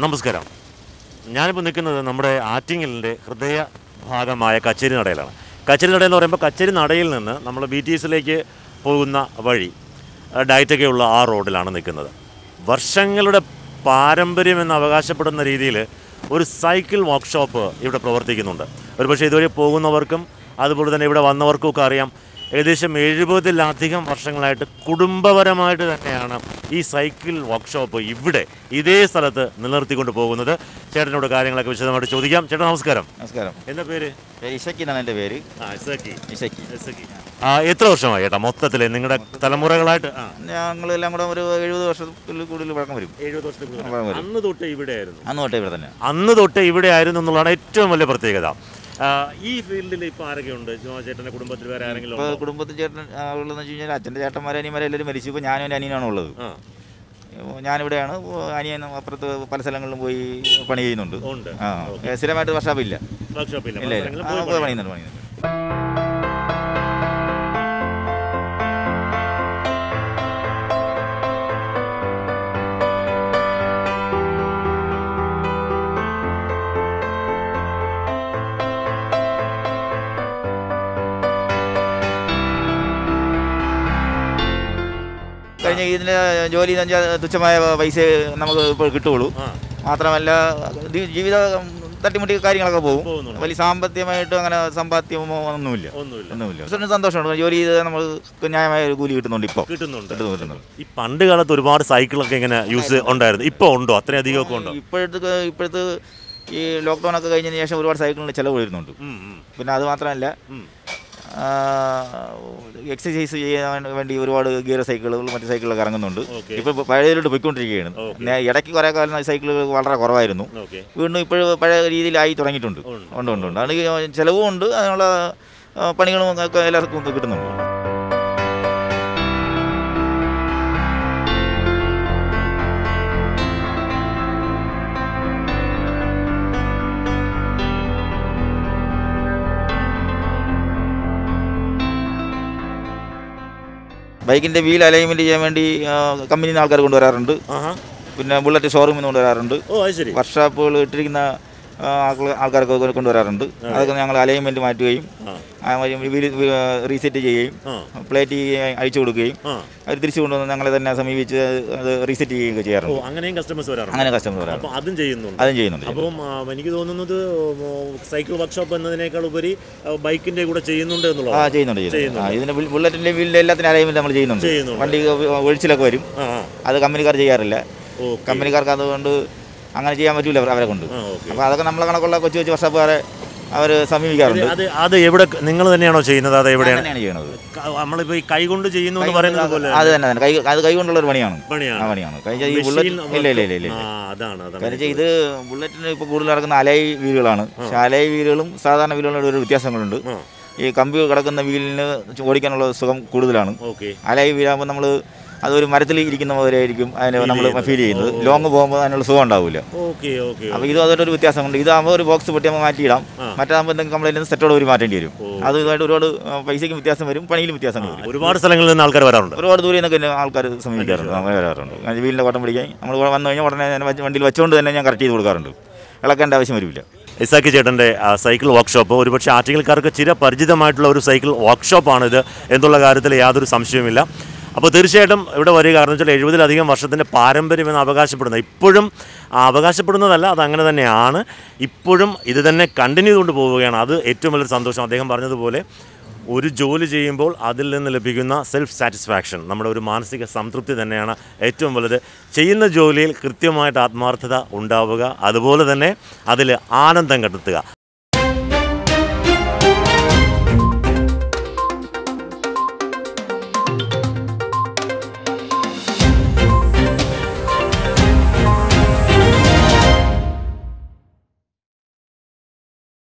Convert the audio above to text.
നമസ്കാരം ഞാനിപ്പോൾ നിൽക്കുന്നത് നമ്മുടെ ആറ്റിങ്ങലിൻ്റെ ഹൃദയ ഭാഗമായ കച്ചേരി നടയിലാണ് കച്ചേരി നട എന്ന് പറയുമ്പോൾ കച്ചേരി നടയിൽ നിന്ന് നമ്മൾ ബി ടി എസിലേക്ക് പോകുന്ന വഴി ആ, ഡയറ്റൊക്കെയുള്ള ആ റോഡിലാണ് നിൽക്കുന്നത് വർഷങ്ങളുടെ പാരമ്പര്യം എന്ന് അവകാശപ്പെടുന്ന രീതിയിൽ ഒരു സൈക്കിൾ വർക്ക്ഷോപ്പ് ഇവിടെ പ്രവർത്തിക്കുന്നുണ്ട് ഒരുപക്ഷെ ഇതുവഴി പോകുന്നവർക്കും അതുപോലെ തന്നെ ഇവിടെ വന്നവർക്കും ഒക്കെ അറിയാം ഏകദേശം എഴുപതിലധികം വർഷങ്ങളായിട്ട് കുടുംബപരമായിട്ട് തന്നെയാണ് ഈ സൈക്കിൾ വർക്ക്ഷോപ്പ് ഇവിടെ ഇതേ സ്ഥലത്ത് നിലനിർത്തിക്കൊണ്ട് പോകുന്നത് ചേട്ടനോട് കാര്യങ്ങളൊക്കെ വിശദമായിട്ട് ചോദിക്കാം ചേട്ടാ നമസ്കാരം നമസ്കാരം എന്താ പേര് പേര് ഇഷക്കി എന്നാണ് എൻ്റെ പേര് ആ ഇസക്കി ഇഷക്കി ഇസക്കി ആ എത്ര വർഷമായി ചേട്ടാ മൊത്തത്തിൽ നിങ്ങളുടെ തലമുറകളായിട്ട് ആ ഞങ്ങളെല്ലാം കൂടെ ഒരു എഴുപത് വർഷത്തിൽ കൂടുതൽ വഴക്കം വരും എഴുപത് വർഷത്തിൽ കൂടുതൽ. വഴക്കം വരും അന്ന് തൊട്ട് ഇവിടെ ആയിരുന്നു അന്ന് തൊട്ടേ ഇവിടെ തന്നെ അന്ന് തൊട്ട് ഇവിടെ ആയിരുന്നു എന്നുള്ളതാണ് ഏറ്റവും വലിയ പ്രത്യേകത ആ, ഈ ഫീൽഡിൽ ഇപ്പോൾ ആരൊക്കെയുണ്ട് ജോ ചേട്ടൻ്റെ കുടുംബത്തിൽ വേറെ ആരെങ്കിലും ഇപ്പോൾ ഉണ്ടോ? കുടുംബത്തിൽ ചേട്ടൻ ആ, ഉള്ളതെന്ന് വെച്ച് കഴിഞ്ഞാൽ അച്ഛൻ്റെ ചേട്ടന്മാരെ അനിയന്മാരെ എല്ലാവരും മരിച്ചു ഇപ്പോൾ ഞാനും എൻ്റെ അനിയനാണ് ഉള്ളത് ആ ഇപ്പോൾ ഞാനിവിടെയാണ് ഇപ്പോൾ അനിയൻ അപ്പുറത്ത് പല സ്ഥലങ്ങളിലും പോയി പണി ചെയ്യുന്നുണ്ട് ഉണ്ട് ആ ഏ, സ്ഥിരമായിട്ട് വർഷാപ്പ് ഇല്ല വർക്ക്ഷോപ്പില്ല ഇല്ല പല ഇല്ല സ്ഥലങ്ങളിലും ആ, പോയി പോയി പണി. പണിയുന്നുണ്ട് പണിയുന്നുണ്ട് കഴിഞ്ഞ ഇതിൻ്റെ ജോലി എന്ന് വെച്ചാൽ തുച്ഛമായ പൈസ നമുക്ക് ഇപ്പോൾ കിട്ടുകയുള്ളൂ ആ മാത്രമല്ല ദി- ജീവിത തട്ടിമുട്ടി കാര്യങ്ങളൊക്കെ പോകും പോകുന്നുണ്ട്. വലിയ സാമ്പത്തികമായിട്ട് അങ്ങനെ സമ്പാദ്യമോ ഒന്നുമില്ല ഒന്നുമില്ല ഒന്നുമില്ല പക്ഷേ സന്തോഷമുണ്ട് ജോലി ചെയ്ത് നമുക്ക് ന്യായമായ ഒരു കൂലി കിട്ടുന്നുണ്ട് ഇപ്പോൾ കിട്ടുന്നുണ്ട് കിട്ടുന്നു കിട്ടുന്നുണ്ട് ഈ പണ്ട് കാലത്ത് ഒരുപാട് സൈക്കിളൊക്കെ ഇങ്ങനെ യൂസ് ഉണ്ടായിരുന്നു ഇപ്പോൾ ഉണ്ടോ അത്രയധികം ഒക്കെ ഉണ്ടോ ഇപ്പോഴത്തെ ഇപ്പോഴത്തെ ഈ ലോക്ക്ഡൗൺ ഒക്കെ കഴിഞ്ഞതിന് ശേഷം ഒരുപാട് സൈക്കിളിന് ചിലവ് വരുന്നുണ്ട് ഉം, ഉം, പിന്നെ അത് മാത്രമല്ല ഉം. എക്സസൈസ് ചെയ്യാൻ വേണ്ടി ഒരുപാട് ഗിയർ സൈക്കിളുകൾ മറ്റു സൈക്കിളൊക്കെ ഇറങ്ങുന്നുണ്ട് ഓക്കെ ഇപ്പോൾ പഴയതിലോട്ട് പോയിക്കൊണ്ടിരിക്കുകയാണ് ഓക്കെ. പിന്നെ ഇടയ്ക്ക് കുറേ കാലം സൈക്കിളുകൾ വളരെ കുറവായിരുന്നു ഓക്കെ വീണ്ടും ഇപ്പോഴും പഴയ രീതിയിലായി തുടങ്ങിയിട്ടുണ്ട് ഉണ്ട്. ഉണ്ട് ഉണ്ട് ഉണ്ട് അത് ഈ ചിലവും ഉണ്ട് അതിനുള്ള ആ, പണികളും ഒക്കെ എല്ലാവർക്കും കിട്ടുന്നുണ്ട് ബൈക്കിൻ്റെ വീൽ അലൈൻമെൻറ്റ് ചെയ്യാൻ വേണ്ടി കമ്പനിയിൽ നിന്ന് ആൾക്കാർ കൊണ്ടുവരാറുണ്ട് ആഹാ പിന്നെ ബുള്ളറ്റ് ഷോറൂമിൽ നിന്ന് കൊണ്ടുവരാറുണ്ട് ഓ അത് ശരി വർക്ക്ഷോപ്പുകൾ ഇട്ടിരിക്കുന്ന ആ, ആൾക്കാർ- ആൾക്കാരൊക്കെ കൊണ്ട് കൊണ്ടുവരാറുണ്ട് അതൊക്കെ ഞങ്ങൾ അലൈൻമെൻറ്റ് മാറ്റുകയും ആ റീസെറ്റ് ചെയ്യുകയും ആ പ്ലേറ്റ് അഴിച്ചു കൊടുക്കുകയും ആ അവർ തിരിച്ചു കൊണ്ടുവന്ന് ഞങ്ങളെ തന്നെ സമീപിച്ച് അത് റീസെറ്റ് ചെയ്യുകയൊക്കെ ഓ ചെയ്യാറുണ്ട് അങ്ങനെയും കസ്റ്റമേഴ്സ് വരാറുണ്ട് അങ്ങനെ കസ്റ്റമർ വരാറുണ്ട് അപ്പോൾ അതും ചെയ്യുന്നുണ്ട് അതും ചെയ്യുന്നുണ്ട് അപ്പം ആ, എനിക്ക് തോന്നുന്നത് സൈക്കിൾ വർക്ക്ഷോപ്പ് എന്നതിനേക്കാൾ ഉപരി ആ, ബൈക്കിന്റെ കൂടെ ചെയ്യുന്നുണ്ട് ആ എന്നുള്ളതാണ് ചെയ്യുന്നുണ്ട് ചെയ്യുന്നുണ്ട് ചെയ്യുന്നുണ്ട്. ആ ഇതിൻ്റെ ബുള്ളറ്റിൻ്റെ വീലിൻ്റെ എല്ലാത്തിനും അലൈൻമെൻറ്റ് നമ്മൾ ചെയ്യുന്നുണ്ട് ചെയ്യുന്നുണ്ട്. വണ്ടി ഒഴിച്ചിലൊക്കെ വരും ആ ആ അത് കമ്പനിക്കാർ ചെയ്യാറില്ല ഓക്കെ കമ്പനിക്കാർക്ക് അതുകൊണ്ട് അങ്ങനെ ചെയ്യാൻ പറ്റില്ല അവരെ കൊണ്ട് ആ ഓക്കെ അപ്പോൾ അതൊക്കെ നമ്മളെ കണക്കുള്ള കൊച്ചു കൊച്ചു വർഷക്കാരെ അവർ സമീപിക്കാറുണ്ട് അത് അത് എവിടെ നിങ്ങൾ തന്നെയാണോ ചെയ്യുന്നത് അത് എവിടെയാണ് തന്നെയാണ് ചെയ്യണത് ക- നമ്മളിപ്പോ ഈ കൈ കൊണ്ട് ചെയ്യുന്നു എന്ന് പറയുന്നത് പോലെ അത് തന്നെ തന്നെ കൈ അത് കൈ കൊണ്ടുള്ള ഒരു പണിയാണ് ആ പണിയാണ് പണിയാണ് കഴിഞ്ഞ ഈ ബുള്ളറ്റ് മെഷീൻ ഇല്ല ഇല്ല ഇല്ല ഇല്ല ആ അതാണ് അതാണ് കാരണം വെച്ചാൽ ഇത് ബുള്ളറ്റിന് ഇപ്പോൾ കൂടുതൽ നടക്കുന്ന അലൈ വീലുകളാണ് പക്ഷേ അലൈ വീലുകളും സാധാരണ വീലുകളും ഒരു വ്യത്യാസങ്ങളുണ്ട് ആ ഈ കമ്പി കിടക്കുന്ന വീലിന് ഓടിക്കാനുള്ള സുഖം കൂടുതലാണ് ഓക്കെ അലൈ വീലാകുമ്പോൾ നമ്മൾ അതൊരു മരത്തിൽ ഇരിക്കുന്ന പോലെ ആയിരിക്കും അതിന് നമ്മൾ ചെയ്യുന്നത്. ഫീൽ ചെയ്യുന്നത് ഓ, ഓ. ലോങ് പോകുമ്പോൾ അതിനുള്ള സുഖം ഉണ്ടാവില്ല ഓക്കെ ഓക്കെ അപ്പോൾ ഇത് അതൊരു വ്യത്യാസമുണ്ട് ഇതാകുമ്പോൾ ഒരു ബോക്സ് പൊട്ടി നമ്മൾ മാറ്റിയിടാം ആ. മറ്റാകുമ്പോൾ എന്തെങ്കിലും കംപ്ലൈൻറ്റ് സെറ്റോട് ഒരു മാറ്റേണ്ടി വരും ഓ. അത് ഇതുമായിട്ട് ഒരുപാട് ആ, പൈസയ്ക്കും വ്യത്യാസം വരും പണിയിലും വ്യത്യാസം വരും ഒരുപാട് സ്ഥലങ്ങളിൽ നിന്ന് ആൾക്കാർ വരാറുണ്ട് ഒരുപാട് ദൂരെ നിന്നൊക്കെ എന്നെ ആൾക്കാർ സമീപിക്കാറുണ്ട് അങ്ങനെ വരാറുണ്ട് ഞാൻ വീലിൻ്റെ വട്ടം പിടിക്കാൻ നമ്മൾ വന്നു കഴിഞ്ഞാൽ ഉടനെ ഞാൻ വച്ച് വണ്ടിയിൽ വെച്ചുകൊണ്ട് തന്നെ ഞാൻ കറക്റ്റ് ചെയ്ത് കൊടുക്കാറുണ്ട് ഇളക്കേണ്ട ആവശ്യം വരില്ല ഇസാക്കി ചേട്ടൻ്റെ ആ, സൈക്കിൾ വർക്ക്ഷോപ്പ് ഒരുപക്ഷെ ആറ്റിങ്ങൽക്കാർക്ക് ചിരപരിചിതമായിട്ടുള്ള ഒരു സൈക്കിൾ വർക്ക്ഷോപ്പാണിത് എന്നുള്ള കാര്യത്തിൽ യാതൊരു സംശയവുമില്ല അപ്പോൾ തീർച്ചയായിട്ടും ഇവിടെ വരിക കാരണം വെച്ചാൽ എഴുപതിലധികം വർഷത്തിൻ്റെ പാരമ്പര്യം എന്ന് അവകാശപ്പെടുന്നത് ഇപ്പോഴും ആ, അവകാശപ്പെടുന്നതല്ല അത് അങ്ങനെ തന്നെയാണ് ഇപ്പോഴും ഇത് തന്നെ കണ്ടിന്യൂ ചെയ്തുകൊണ്ട് പോവുകയാണ് അത് ഏറ്റവും വലിയൊരു സന്തോഷം അദ്ദേഹം പറഞ്ഞതുപോലെ ഒരു ജോലി ചെയ്യുമ്പോൾ അതിൽ നിന്ന് ലഭിക്കുന്ന സെൽഫ് സാറ്റിസ്ഫാക്ഷൻ നമ്മുടെ ഒരു മാനസിക സംതൃപ്തി തന്നെയാണ് ഏറ്റവും വലുത് ചെയ്യുന്ന ജോലിയിൽ കൃത്യമായിട്ട് ആത്മാർത്ഥത ഉണ്ടാവുക അതുപോലെ തന്നെ അതിൽ ആനന്ദം കണ്ടെത്തുക